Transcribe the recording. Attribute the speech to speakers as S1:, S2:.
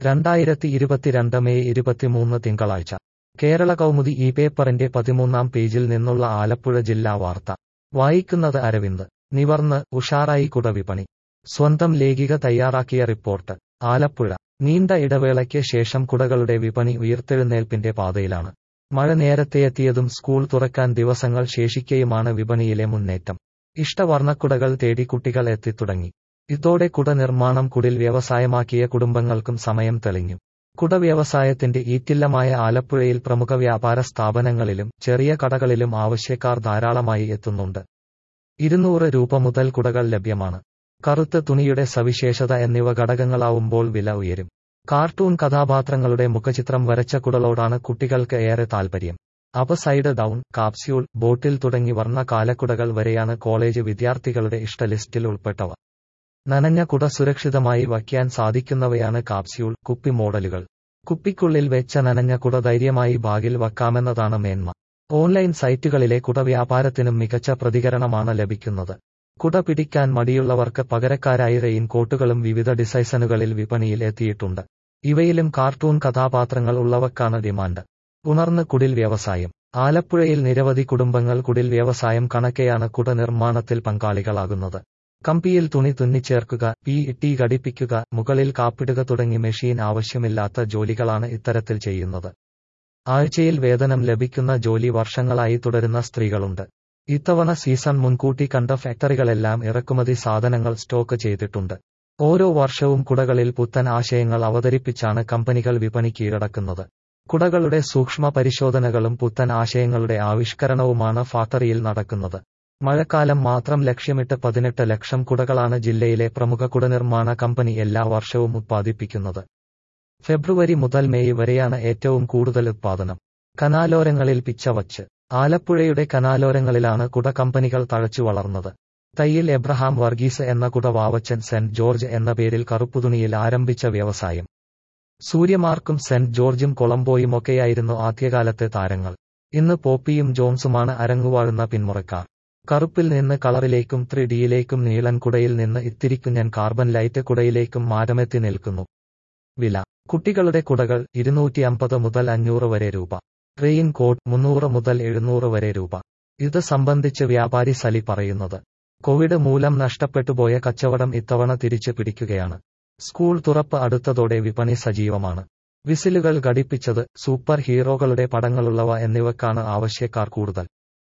S1: രണ്ടായിരത്തി ഇരുപത്തിരണ്ട് മെയ് ഇരുപത്തിമൂന്ന് തിങ്കളാഴ്ച കേരള കൗമുദി ഈ പേപ്പറിന്റെ പതിമൂന്നാം പേജിൽ നിന്നുള്ള ആലപ്പുഴ ജില്ലാ വാർത്ത വായിക്കുന്നത് അരവിന്ദ് നിവർന്ന് ഉഷാറായി കുടവിപണി സ്വന്തം ലേഖിക തയ്യാറാക്കിയ റിപ്പോർട്ട് ആലപ്പുഴ നീണ്ട ഇടവേളയ്ക്ക് ശേഷം കുടകളുടെ വിപണി ഉയർത്തെഴുന്നേൽപ്പിന്റെ പാതയിലാണ് മഴ നേരത്തെയെത്തിയതും സ്കൂൾ തുറക്കാൻ ദിവസങ്ങൾ ശേഷിക്കെയുമാണ് വിപണിയിലെ മുന്നേറ്റം ഇഷ്ടവർണ്ണക്കുടകൾ തേടി കുട്ടികൾ എത്തിത്തുടങ്ങി ഇതോടെ കുട നിർമ്മാണം കുടിൽ വ്യവസായമാക്കിയ കുടുംബങ്ങൾക്കും സമയം തെളിഞ്ഞു കുട വ്യവസായത്തിന്റെ ഈറ്റില്ലമായ ആലപ്പുഴയിൽ പ്രമുഖ വ്യാപാര സ്ഥാപനങ്ങളിലും ചെറിയ കടകളിലും ആവശ്യക്കാർ ധാരാളമായി എത്തുന്നുണ്ട് ഇരുന്നൂറ് രൂപ മുതൽ കുടകൾ ലഭ്യമാണ് കറുത്ത തുണിയുടെ സവിശേഷത എന്നിവ ഘടകങ്ങളാവുമ്പോൾ വില ഉയരും കാർട്ടൂൺ കഥാപാത്രങ്ങളുടെ മുഖചിത്രം വരച്ച കുടലോടാണ് കുട്ടികൾക്ക് ഏറെ താൽപര്യം അപസൈഡ് ഡൗൺ കാപ്സ്യൂൾ ബോട്ടിൽ തുടങ്ങി വർണ്ണ കാലക്കുടകൾ വരെയാണ് കോളേജ് വിദ്യാർത്ഥികളുടെ ഇഷ്ടലിസ്റ്റിൽ ഉൾപ്പെട്ടവ നനഞ്ഞ കുട സുരക്ഷിതമായി വയ്ക്കാൻ സാധിക്കുന്നവയാണ് കാപ്സ്യൂൾ കുപ്പി മോഡലുകൾ കുപ്പിക്കുള്ളിൽ വെച്ച നനഞ്ഞ കുട ധൈര്യമായി ബാഗിൽ വയ്ക്കാമെന്നതാണ് മേന്മ ഓൺലൈൻ സൈറ്റുകളിലെ കുട വ്യാപാരത്തിനും മികച്ച പ്രതികരണമാണ് ലഭിക്കുന്നത് കുട പിടിക്കാൻ മടിയുള്ളവർക്ക് പകരക്കാരായി റെയിൻ കോട്ടുകളും വിവിധ ഡിസൈസനുകളിൽ വിപണിയിൽ എത്തിയിട്ടുണ്ട് ഇവയിലും കാർട്ടൂൺ കഥാപാത്രങ്ങൾ ഉള്ളവക്കാണ് ഡിമാൻഡ് ഉണർന്ന് കുടിൽ വ്യവസായം ആലപ്പുഴയിൽ നിരവധി കുടുംബങ്ങൾ കുടിൽ വ്യവസായം കണക്കെയാണ് കുട നിർമ്മാണത്തിൽ പങ്കാളികളാകുന്നത് കമ്പിയിൽ തുണി തുന്നിച്ചേർക്കുക പി ടി ഘടിപ്പിക്കുക മുകളിൽ കാപ്പിടുക തുടങ്ങി മെഷീൻ ആവശ്യമില്ലാത്ത ജോലികളാണ് ഇത്തരത്തിൽ ചെയ്യുന്നത് ആഴ്ചയിൽ വേതനം ലഭിക്കുന്ന ജോലി വർഷങ്ങളായി തുടരുന്ന സ്ത്രീകളുണ്ട് ഇത്തവണ സീസൺ മുൻകൂട്ടി കണ്ട ഫാക്ടറികളെല്ലാം ഇറക്കുമതി സാധനങ്ങൾ സ്റ്റോക്ക് ചെയ്തിട്ടുണ്ട് ഓരോ വർഷവും കുടകളിൽ പുത്തൻ ആശയങ്ങൾ അവതരിപ്പിച്ചാണ് കമ്പനികൾ വിപണി കീഴടക്കുന്നത് കുടകളുടെ സൂക്ഷ്മ പരിശോധനകളും പുത്തൻ ആശയങ്ങളുടെ ആവിഷ്കരണവുമാണ് ഫാക്ടറിയിൽ നടക്കുന്നത് മഴക്കാലം മാത്രം ലക്ഷ്യമിട്ട് പതിനെട്ട് ലക്ഷം കുടകളാണ് ജില്ലയിലെ പ്രമുഖ കുടനിർമ്മാണ കമ്പനി എല്ലാ വർഷവും ഉത്പാദിപ്പിക്കുന്നത് ഫെബ്രുവരി മുതൽ മെയ് വരെയാണ് ഏറ്റവും കൂടുതൽ ഉത്പാദനം കനാലോരങ്ങളിൽ പിച്ചവച്ച് ആലപ്പുഴയുടെ കനാലോരങ്ങളിലാണ് കുട കമ്പനികൾ തഴച്ചു വളർന്നത് തയ്യിൽ എബ്രഹാം വർഗീസ് എന്ന കുട വാവച്ചൻ സെന്റ് ജോർജ് എന്ന പേരിൽ കറുപ്പുതുണിയിൽ ആരംഭിച്ച വ്യവസായം സൂര്യമാർക്കും സെന്റ് ജോർജും കൊളംബോയുമൊക്കെയായിരുന്നു ആദ്യകാലത്തെ താരങ്ങൾ ഇന്ന് പോപ്പിയും ജോൺസുമാണ് അരങ്ങുവാഴുന്ന പിന്മുറക്കാർ കറുപ്പിൽ നിന്ന് കളറിലേക്കും ത്രീ ഡിയിലേക്കും നീളൻ കുടയിൽ നിന്ന് ഇത്തിരിക്കുഞ്ഞൻ കാർബൺ ലൈറ്റ് കുടയിലേക്കും മാറ്റമെത്തി നിൽക്കുന്നു വില കുട്ടികളുടെ കുടകൾ ഇരുന്നൂറ്റി അമ്പത് മുതൽ അഞ്ഞൂറ് വരെ രൂപ റെയിൻ കോട്ട് മുന്നൂറ് മുതൽ എഴുന്നൂറ് വരെ രൂപ ഇത് സംബന്ധിച്ച് വ്യാപാരി സലി പറയുന്നത് കോവിഡ് മൂലം നഷ്ടപ്പെട്ടുപോയ കച്ചവടം ഇത്തവണ തിരിച്ചു പിടിക്കുകയാണ് സ്കൂൾ തുറപ്പ് അടുത്തതോടെ വിപണി സജീവമാണ് വിസിലുകൾ ഘടിപ്പിച്ചത് സൂപ്പർ ഹീറോകളുടെ പടങ്ങളുള്ളവ എന്നിവക്കാണ് ആവശ്യക്കാർ കൂടുതൽ